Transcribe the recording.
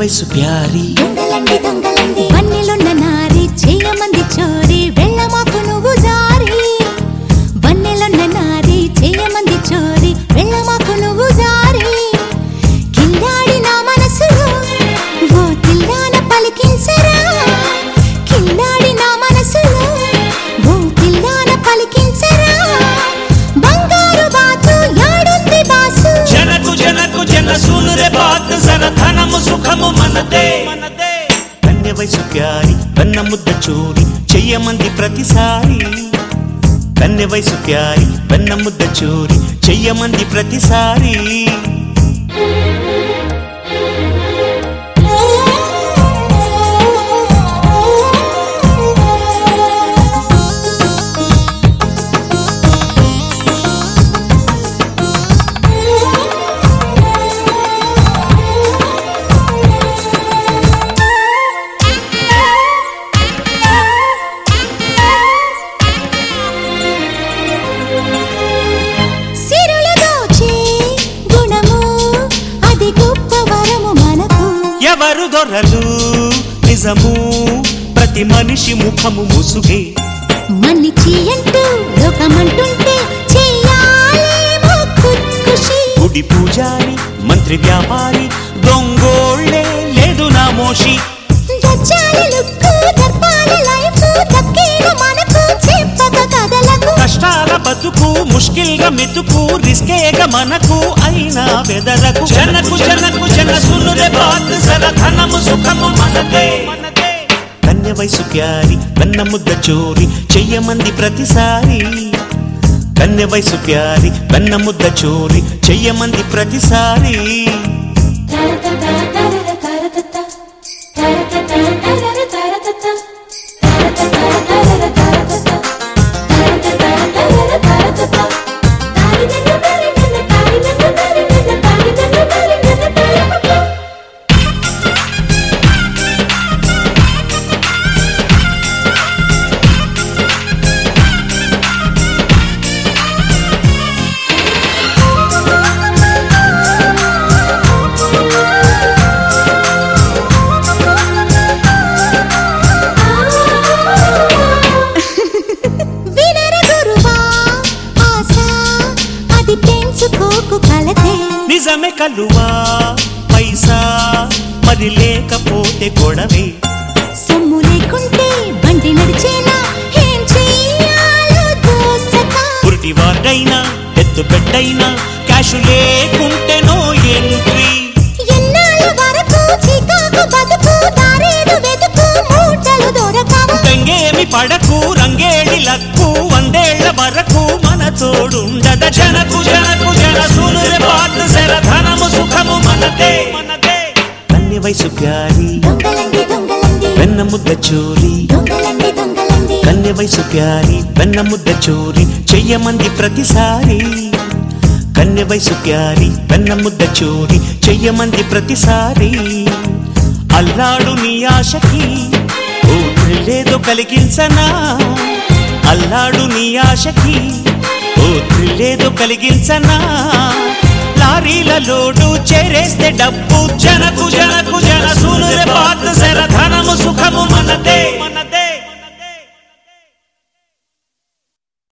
వయసు ప్యారి దొంగలండి దొంగలండి వన్నెలున్న నారి చేయమంది చోరి వెళ్ళమాకు నువ్వు జారి వన్నెలున్న నారి చేయమంది చోరి వెళ్ళమాకు నువ్వు జారి కిల్లాడి నా మనసులో ఓ తిల్లాన పలికించరా కిల్లాడి నా మనసులో ఓ తిల్లాన పలికించరా బంగారు బాతు యాడుంది బాసు జనకు జనకు జన సూనురే బాత్ జర ధనము సుఖము మనదే మనదే కన్య వయసు ప్యారి కన్న ముద్ద చూరి చెయ్యమంది ప్రతిసారి కన్య వయసు ప్యారి కన్న ముద్ద చూరి చెయ్యమంది ప్రతిసారి సిరులు దోచే గుణము అది గొప్ప వరము మనకు ఎవరు దొరలు నిజము ప్రతి మనిషి ముఖము ముసుగే మన్నిచి అంటూ లోకమంటుంటే చెయ్యాలేమో ఖుద్కుషి గుడి పూజారి మంత్రి వ్యాపారి దొంగోళ్ళే లేదు నా మోషి దచ్చాల లుక్కు దర్పాల లైఫ్ దక్కేడు మనకు చెప్పక కథలకు కష్టాల బతుకు ముష్కిల్గా మెతుకు రిస్కేగా మనకు అయినా బెదరకు జనకు జనకు జన సునురే బాత్ సర ధనము సుఖము మనదే కన్య వయసు ప్యారి కన్న ముద్ద చోరి చెయ్యమంది ప్రతిసారి కన్య వయసు ప్యారి కన్న ముద్ద చోరి చెయ్యమంది ప్రతిసారి వినర గురువా ఆశ అది పెంచుకోకు కలతే నిజమే కలువా పైసా మరి లేకపోతే గొడవే సొమ్ము లేకుంటే బండి నడిచేనా ఏం చెయ్యాలో తోచక పురిటి వార్డైనా ఎత్తు పెట్టైనా క్యాష్ లేకుంటే నో ఎంట్రీ ఎన్నాళ్ళ వరకు చికాకు బతుకు దారేడు వెతుకు మూటలు దొరకవు గంగేమి పడకు రంగేళి లక్కు వందేళ్ల వరకు మన తోడుండద జనకు జనకు జన సూనురే పాటు శర ధనము సుఖము మనదే మనదే కన్య వయసు ప్యారి దొంగలండి దొంగలండి వెన్న ముద్ద చోరి దొంగలండి దొంగలండి కన్య వయసు ప్యారి వెన్న ముద్ద చోరి చెయ్యమంది ప్రతిసారి కన్య వయసు ప్యారి వెన్న ముద్ద చోరి చెయ్యమంది ప్రతిసారి అల్లాడు నీ ఆశకి ఓ థ్రిల్లేదో కలిగించనా అల్లాడు నీ ఆశకి ఓ థ్రిల్లేదో కలిగించనా లారీల లోడు చేరేస్తే డబ్బు జనకు జనకు జన సూనురే పాత శర ధనము సుఖము మనదే మనదే